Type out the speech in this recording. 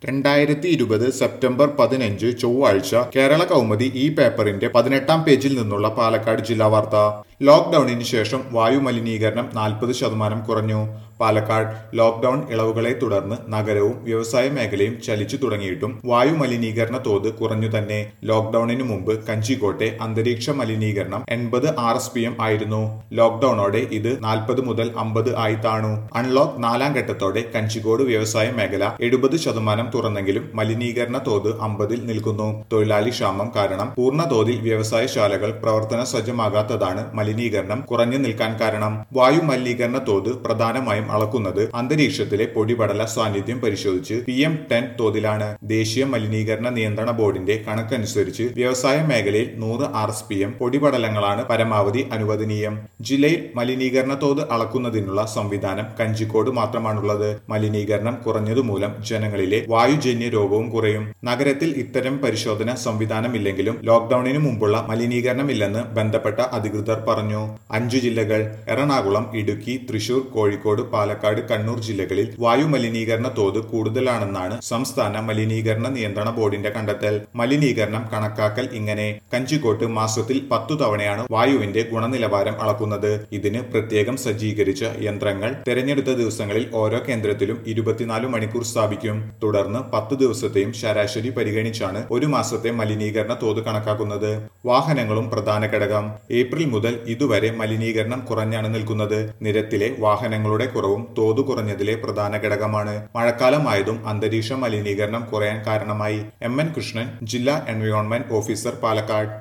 രണ്ടായിരത്തി ഇരുപത് സെപ്റ്റംബർ പതിനഞ്ച് ചൊവ്വാഴ്ച കേരള കൗമുദി ഈ പേപ്പറിന്റെ പതിനെട്ടാം പേജിൽ നിന്നുള്ള പാലക്കാട് ജില്ലാ വാർത്ത ലോക്ഡൌണിന് ശേഷം വായു മലിനീകരണം നാൽപ്പത് ശതമാനം കുറഞ്ഞു പാലക്കാട് ലോക്ഡൌൺ ഇളവുകളെ തുടർന്ന് നഗരവും വ്യവസായ മേഖലയും ചലിച്ചു തുടങ്ങിയിട്ടും വായു മലിനീകരണ തോത് കുറഞ്ഞു തന്നെ ലോക്ഡൌണിന് മുമ്പ് കഞ്ചിക്കോട്ടെ അന്തരീക്ഷ മലിനീകരണം എൺപത് ആർ എസ് പി എം ആയിരുന്നു ലോക്ഡൌണോടെ ഇത് നാൽപ്പത് മുതൽ അമ്പത് ആയി താണു അൺലോക്ക് നാലാം ഘട്ടത്തോടെ കഞ്ചിക്കോട് വ്യവസായ മേഖല എഴുപത് ശതമാനം തുറന്നെങ്കിലും മലിനീകരണ തോത് അമ്പതിൽ നിൽക്കുന്നു തൊഴിലാളി ക്ഷാമം കാരണം പൂർണ്ണ തോതിൽ വ്യവസായശാലകൾ പ്രവർത്തന സജ്ജമാകാത്തതാണ് മലിനീകരണം കുറഞ്ഞു നിൽക്കാൻ കാരണം വായു മലിനീകരണ തോത് പ്രധാനമായും അളക്കുന്നത് അന്തരീക്ഷത്തിലെ പൊടിപടല സാന്നിധ്യം പരിശോധിച്ച് പി എം ടെൻ തോതിലാണ് ദേശീയ മലിനീകരണ നിയന്ത്രണ ബോർഡിന്റെ കണക്കനുസരിച്ച് വ്യവസായ മേഖലയിൽ നൂറ് ആർ എസ് പി എം പൊടിപടലങ്ങളാണ് പരമാവധി അനുവദനീയം ജില്ലയിൽ മലിനീകരണ തോത് അളക്കുന്നതിനുള്ള സംവിധാനം കഞ്ചിക്കോട് മാത്രമാണുള്ളത് മലിനീകരണം കുറഞ്ഞതുമൂലം ജനങ്ങളിലെ വായുജന്യ രോഗവും കുറയും നഗരത്തിൽ ഇത്തരം പരിശോധന സംവിധാനമില്ലെങ്കിലും ലോക്ഡൌണിന് മുമ്പുള്ള മലിനീകരണമില്ലെന്ന് ബന്ധപ്പെട്ട അധികൃതർ പറഞ്ഞു അഞ്ചു ജില്ലകൾ എറണാകുളം ഇടുക്കി തൃശൂർ കോഴിക്കോട് പാലക്കാട് കണ്ണൂർ ജില്ലകളിൽ വായു മലിനീകരണ തോത് കൂടുതലാണെന്നാണ് സംസ്ഥാന മലിനീകരണ നിയന്ത്രണ ബോർഡിന്റെ കണ്ടെത്തൽ മലിനീകരണം കണക്കാക്കൽ ഇങ്ങനെ കഞ്ചിക്കോട്ട് മാസത്തിൽ പത്തു തവണയാണ് വായുവിന്റെ ഗുണനിലവാരം അളക്കുന്നത് ഇതിന് പ്രത്യേകം സജ്ജീകരിച്ച യന്ത്രങ്ങൾ തെരഞ്ഞെടുത്ത ദിവസങ്ങളിൽ ഓരോ കേന്ദ്രത്തിലും ഇരുപത്തിനാല് മണിക്കൂർ സ്ഥാപിക്കും തുടർന്ന് പത്ത് ദിവസത്തെയും ശരാശരി പരിഗണിച്ചാണ് ഒരു മാസത്തെ മലിനീകരണ തോത് കണക്കാക്കുന്നത് വാഹനങ്ങളും പ്രധാന ഘടകം ഏപ്രിൽ മുതൽ ഇതുവരെ മലിനീകരണം കുറഞ്ഞാണ് നിൽക്കുന്നത് നിരത്തിലെ വാഹനങ്ങളുടെ കുറവും തോത് കുറഞ്ഞതിലെ പ്രധാന ഘടകമാണ് മഴക്കാലമായതും അന്തരീക്ഷ മലിനീകരണം കുറയാൻ കാരണമായി എം എൻ കൃഷ്ണൻ ജില്ലാ എൻവയോൺമെന്റ് ഓഫീസർ പാലക്കാട്